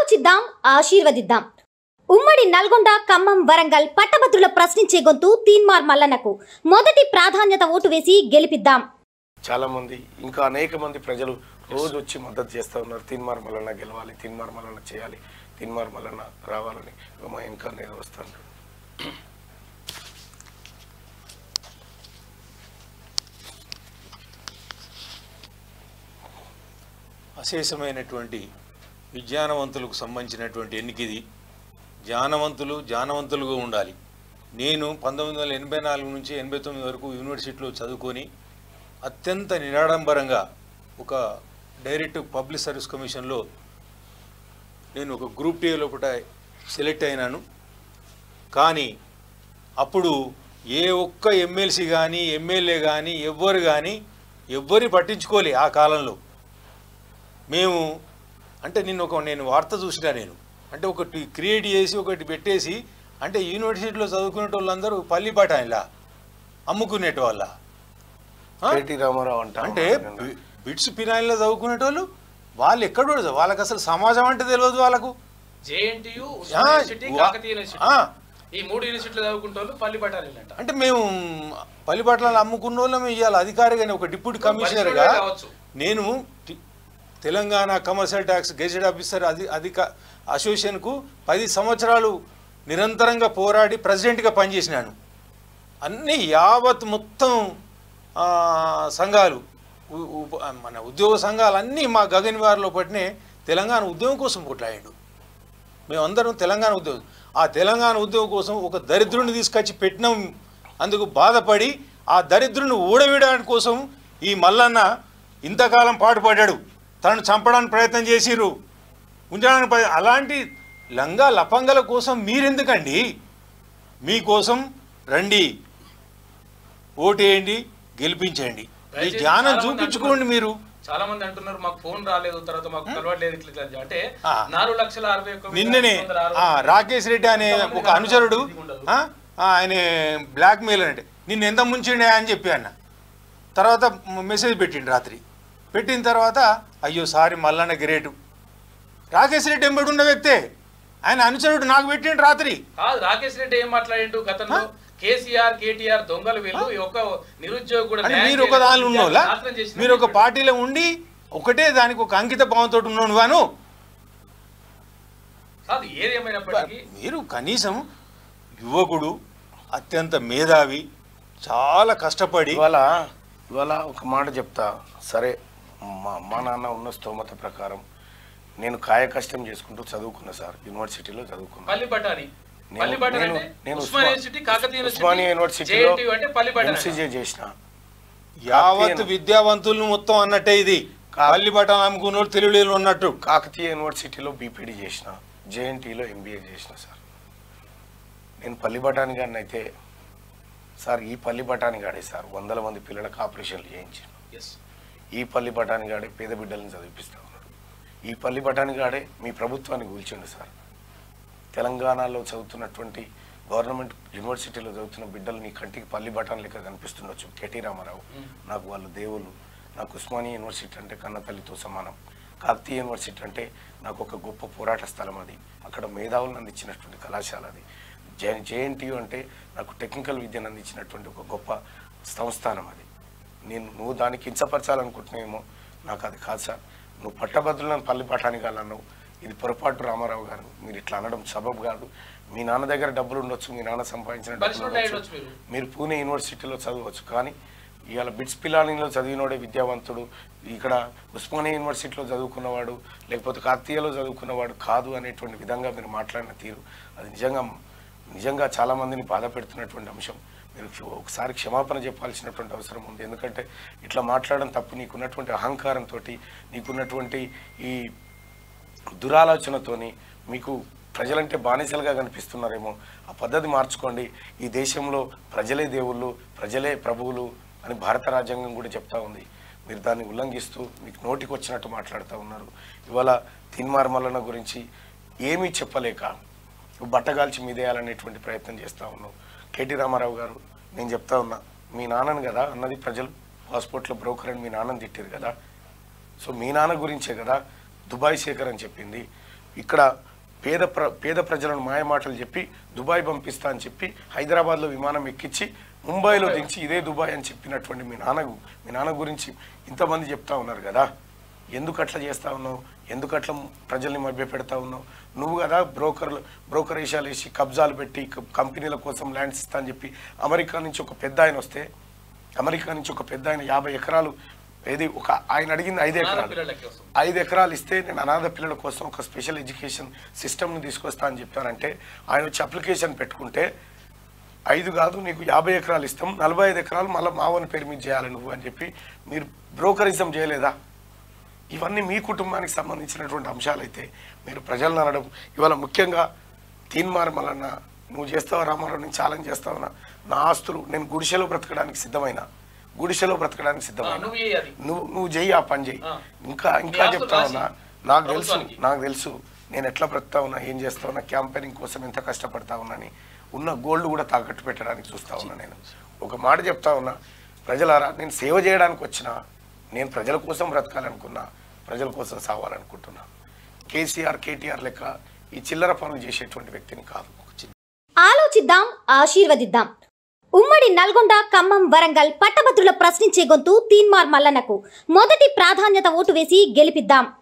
ఆలోచిద్దాం ఆశీర్వదిద్దాం ఉమ్మడి నల్గొండ ఖమ్మం వరంగల్ పట్టభద్రుల ప్రశ్నించే గొంతు తీన్మార్ మల్లన్నకు మొదటి ప్రాధాన్యత ఓటు వేసి గెలిపిద్దాం చాలా మంది ఇంకా అనేక మంది ప్రజలు రోజు వచ్చి మద్దతు చేస్తూ ఉన్నారు తిన్మార్ మల్లన్న గెలవాలి తిన్మార్ మల్లన్న చేయాలి తిన్మార్ మల్లన్న రావాలని ఇక మా ఇంకా నేను వస్తాను అశేషమైనటువంటి విజ్ఞానవంతులకు సంబంధించినటువంటి ఎన్నికిది జ్ఞానవంతులు జ్ఞానవంతులుగా ఉండాలి నేను పంతొమ్మిది వందల ఎనభై నాలుగు నుంచి ఎనభై తొమ్మిది వరకు యూనివర్సిటీలో చదువుకొని అత్యంత నిరాడంబరంగా ఒక డైరెక్ట్ పబ్లిక్ సర్వీస్ కమిషన్లో నేను ఒక గ్రూప్ టీ లోపల సెలెక్ట్ అయినాను కానీ అప్పుడు ఏ ఒక్క ఎమ్మెల్సీ కానీ ఎమ్మెల్యే కానీ ఎవ్వరు కానీ ఎవ్వరిని పట్టించుకోలే ఆ కాలంలో మేము అంటే నిన్న ఒక నేను వార్త చూసినా నేను అంటే ఒకటి క్రియేట్ చేసి ఒకటి పెట్టేసి అంటే యూనివర్సిటీలో చదువుకునే వాళ్ళందరూ పల్లిపాట ఇలా అమ్ముకునేట వాళ్ళ ఆ? కేటీ రామారావు అంట అంటే బి- బిట్స్ పినాయిల్లో చదువుకునేటోళ్ళు వాళ్ళు ఎక్కడ ఉండదు వాళ్ళకి అసలు సమాజం అంటే తెలియదు వాళ్ళకు జేఎన్టీయు ఆ, యూనివర్సిటీ వా- కాకతీయ యూనివర్సిటీ ఆ, ఈ మూడు యూనివర్సిటీలు చదువుకుంటే వాళ్ళు పల్లి పట్టాలి అంట అంటే మేము పల్లిపట్లలో అమ్ముకున్న వాళ్ళం ఇవాళ అధికారిగానే ఒక డిప్యూటీ కమిషనర్గా పరిశీలన కావచ్చు. నేను టి- Telangana commercial tax gazette officer అధి అధిక అసోసియేషన్కు పది సంవత్సరాలు నిరంతరంగా పోరాడి ప్రెసిడెంట్గా పనిచేసినాను అన్ని యావత్ మొత్తం ఆ, సంఘాలు ఉ- ఉ- మన ఉద్యోగ సంఘాలు అన్నీ మా గగన్ వారిలో పట్టినే తెలంగాణ ఉద్యమం కోసం కొట్లాడాడు మేమందరం తెలంగాణ ఉద్యోగం ఆ తెలంగాణ ఉద్యోగం కోసం ఒక దరిద్రుని తీసుకొచ్చి పెట్టినాం అందుకు బాధపడి ఆ దరిద్రుని ఊడవేయడానికి కోసం ఈ మల్లన్న ఇంతకాలం పాటుపడ్డాడు తనను చంపడానికి ప్రయత్నం చేసిర్రు ఉంచడానికి ప్రయ- అలాంటి లంగా లపంగల కోసం మీరెందుకండి మీకోసం రండి ఓటేయండి గెలిపించండి మీ దయచేసి జ్ఞానం చాలా మంది చూపించుకోండి అంటున్నారు. మీరు చాలా మంది అంటున్నారు మాకు ఫోన్ రాలేదు తర్వాత మాకు కలవట్లేదు ఇట్లా ఇట్లా అని. అంటే ఆ. నాలుగు లక్షల అరవై ఒక్క వేల నిన్ననే ఐదు వందల అరవై ఆ, రాకేష్ రెడ్డి అనే ఇంతమంది ఒక అనుచరుడు ఇది ఉండదు. ఆ, ఆ, ఆయన బ్లాక్ మెయిల్ అంటే నిన్ను ఎంత ముంచిండే అని చెప్పి అన్న తర్వాత మ- మెసేజ్ పెట్టిండు రాత్రి పెట్టిన తర్వాత అయ్యో సారీ మల్లన్న గ్రేటు రాకేష్ రెడ్డి ఎంబడి ఉన్న వ్యక్తే ఆయన అనుచరుడు నాకు పెట్టిండు రాత్రి కాదు రాకేష్ రెడ్డి ఏం మాట్లాడిండు గతంలో కేసీఆర్ కేటీఆర్ దొంగలు వీళ్ళు ఈ ఒక్క నిరుద్యోగి కూడా అంటే న్యాయం మీరు ఒక చేయలేదు, దానిలో ఉన్నోళ్ళా నాశనం చేసిండు మీరు ఒక అని పార్టీలో ఉండి ఒకటే దానికి ఒక అంకిత భావంతో ఉన్నాను గాను కాదు ఏది ఏమైనప్పటికీ మీరు కనీసం యువకుడు అత్యంత మేధావి చాలా కష్టపడి ఇవాళ ఇవాళ ఒక మాట చెప్తా సరే మా మా నాన్న ఉన్న స్తోమత ప్రకారం నేను కాయ కష్టం చేసుకుంటూ చదువుకున్నా సార్ యూనివర్సిటీలో చదువుకున్నా పల్లి పట్టాని నేను- పల్లి పట్టాని నేను- అంటే నేను ఉస్మానియా ఉస్మా- యూనివర్సిటీ కాకతీయ ఉస్మానియా యూనివర్సిటీ యూనివర్సిటీలో JNTU అంటే పల్లి పట్టాని ఎంసీజే చేసిన యావత్ విద్యావంతులను మొత్తం అన్నట్టే ఇది కా- పల్లి బట్టలు అమ్ముకున్న తెలుగులో ఉన్నట్టు కాకతీయ యూనివర్సిటీలో బీపీడీ చేసిన జేఎన్టీలో ఎంబీఏ చేసిన సార్ నేను పల్లి బఠాని గారిని అయితే సార్ ఈ పల్లి బఠాని గాడే సార్ వందల మంది పిల్లలకు ఆపరేషన్లు చేయించాను Yes. ఈ పల్లి బఠాని గాడే పేద బిడ్డలను చదివిపిస్తా ఉన్నాడు ఈ పల్లి బఠాని గాడే మీ ప్రభుత్వాన్ని కూల్చిండు సార్ తెలంగాణలో చదువుతున్నటువంటి గవర్నమెంట్ యూనివర్సిటీలో చదువుతున్న బిడ్డలు నీ కంటికి పల్లి బఠాన్ లెక్క కనిపిస్తుండొచ్చు కేటీ రామారావు నాకు వాళ్ళు దేవుళ్ళు నాకు ఉస్మానియా యూనివర్సిటీ అంటే కన్నతల్లితో సమానం కాకతీయ యూనివర్సిటీ అంటే నాకు ఒక గొప్ప పోరాట స్థలం అది అక్కడ మేధావులను అందించినటువంటి కళాశాల అది జే జేఎన్టీయు అంటే నాకు టెక్నికల్ విద్యను అందించినటువంటి ఒక గొప్ప సంస్థానం అది నేను నువ్వు దాన్ని కించపరచాలనుకుంటున్నావేమో నాకు అది కాదు సార్ నువ్వు పట్టభద్రులను పల్లి పఠానికి అన్నావు ఇది పొరపాటు రామారావు గారు మీరు ఇట్లా అనడం సబబు కాదు మీ నాన్న దగ్గర డబ్బులు ఉండొచ్చు మీ నాన్న సంపాదించిన డబ్బులు పరిశ్రమలు ఉండొచ్చు ఉండొచ్చు మీరు. మీరు పూణే యూనివర్సిటీలో చదవచ్చు కానీ ఇవాళ బిట్స్ పిలానీలో చదివినోడే విద్యావంతుడు ఇక్కడ ఉస్మానియా యూనివర్సిటీలో చదువుకున్నవాడు లేకపోతే కాకతీయలో చదువుకున్నవాడు కాదు అనేటువంటి విధంగా మీరు మాట్లాడిన తీరు అది నిజంగా నిజంగా చాలా మందిని బాధ పెడుతున్నటువంటి అంశం మీరు క్ష- ఒకసారి క్షమాపణ చెప్పాల్సినటువంటి అవసరం ఉంది ఎందుకంటే ఇట్లా మాట్లాడడం తప్పు నీకున్నటువంటి అహంకారంతో నీకున్నటువంటి ఈ దురాలోచనతోని మీకు ప్రజలంటే బానిసలుగా కనిపిస్తున్నారేమో ఆ పద్ధతి మార్చుకోండి ఈ దేశంలో ప్రజలే దేవుళ్ళు ప్రజలే ప్రభువులు అని భారత రాజ్యాంగం కూడా చెప్తా ఉంది మీరు దాన్ని ఉల్లంఘిస్తూ మీకు నోటికి వచ్చినట్టు మాట్లాడుతూ ఉన్నారు ఇవాళ తిన్మార్ మల్లన గురించి ఏమీ చెప్పలేక బట్టగాల్చి మీదేయాలనేటువంటి ప్రయత్నం చేస్తూ ఉన్నావు కేటీ రామారావు గారు నేను చెప్తా ఉన్నా మీ నాన్నని కదా అన్నది ప్రజలు పాస్పోర్ట్లో బ్రోకర్ అని మీ నాన్నని తిట్టారు కదా సో మీ నాన్న గురించే కదా దుబాయ్ శేఖర్ అని చెప్పింది ఇక్కడ పేద ప్ర పేద ప్రజలను మాయమాటలు చెప్పి దుబాయ్ పంపిస్తా అని చెప్పి హైదరాబాద్లో విమానం ఎక్కించి ముంబైలో దించి ఇదే దుబాయ్ అని చెప్పినటువంటి మీ నాన్న మీ నాన్న గురించి ఇంతమంది చెప్తా ఉన్నారు కదా ఎందుకు అట్లా చేస్తా ఉన్నావు ఎందుకు అట్లా ప్రజల్ని మభ్య పెడతా ఉన్నావు నువ్వు కదా బ్రోకర్లు బ్రోకర్ వేషాలు వేసి కబ్జాలు పెట్టి క- కంపెనీల కోసం ల్యాండ్స్ ఇస్తా అని చెప్పి అమెరికా నుంచి ఒక పెద్ద ఆయన వస్తే అమెరికా నుంచి ఒక పెద్ద ఆయన యాభై ఎకరాలు ఏది ఒక ఆయన అడిగింది ఐదు అనాథ ఎకరాలు పిల్లలకి వస్తుంది. ఐదు ఎకరాలు ఇస్తే నేను అనాథ పిల్లల కోసం ఒక స్పెషల్ ఎడ్యుకేషన్ సిస్టమ్ని తీసుకొస్తా అని చెప్పానంటే ఆయన వచ్చి అప్లికేషన్ పెట్టుకుంటే ఐదు కాదు నీకు యాభై ఎకరాలు ఇస్తాం నలభై ఐదు ఎకరాలు మళ్ళీ మావని పేరు మీద చేయాలి నువ్వు అని చెప్పి మీరు బ్రోకరిజం చేయలేదా ఇవన్నీ మీ కుటుంబానికి సంబంధించినటువంటి అంశాలు అయితే మీరు ప్రజలను అనడం ఇవాళ ముఖ్యంగా తీన్మార్ మల్లన్న నువ్వు చేస్తావా రామారావు నేను ఛాలెంజ్ చేస్తావా నా ఆస్తులు నేను గుడిసెలో బ్రతకడానికి సిద్ధమైన గుడిసెలో బ్రతకడానికి ఆ, సిద్ధమైన నువ్వు చేయి అది నువ్వు నువ్వు చెయ్యి ఆ పని చెయ్యి ఆ. ఇంకా ఇంకా ఆస్తులు చెప్తా రాసి ఉన్నా నాకు తెలుసు ప్రభుత్వానికి. నాకు తెలుసు నేను ఎట్లా బ్రతుకుతా ఉన్నా ఏం చేస్తా ఉన్నా క్యాంపెయినింగ్ కోసం ఎంత కష్టపడతా ఉన్నాని ఉన్న గోల్డ్ కూడా తాకట్టు పెట్టడానికి చూస్తా ఉన్నా నేను ఒక మాట చెప్తా ఉన్నా ప్రజలారా నేను సేవ చేయడానికి వచ్చిన నేను ప్రజల కోసం బ్రతకాలనుకున్నా ప్రజల కోసం సావాలనుకుంటున్నా కేసీఆర్ కేటీఆర్ లెక్క ఈ చిల్లర పనులు చేసేటువంటి వ్యక్తిని కాదు ఆలోచిద్దాం ఆశీర్వదిద్దాం ఉమ్మడి నల్గొండ ఖమ్మం వరంగల్ పట్టభద్రుల ప్రశ్నించే గొంతు తీన్మార్ మల్లన్నకు మొదటి ప్రాధాన్యత ఓటు వేసి గెలిపిద్దాం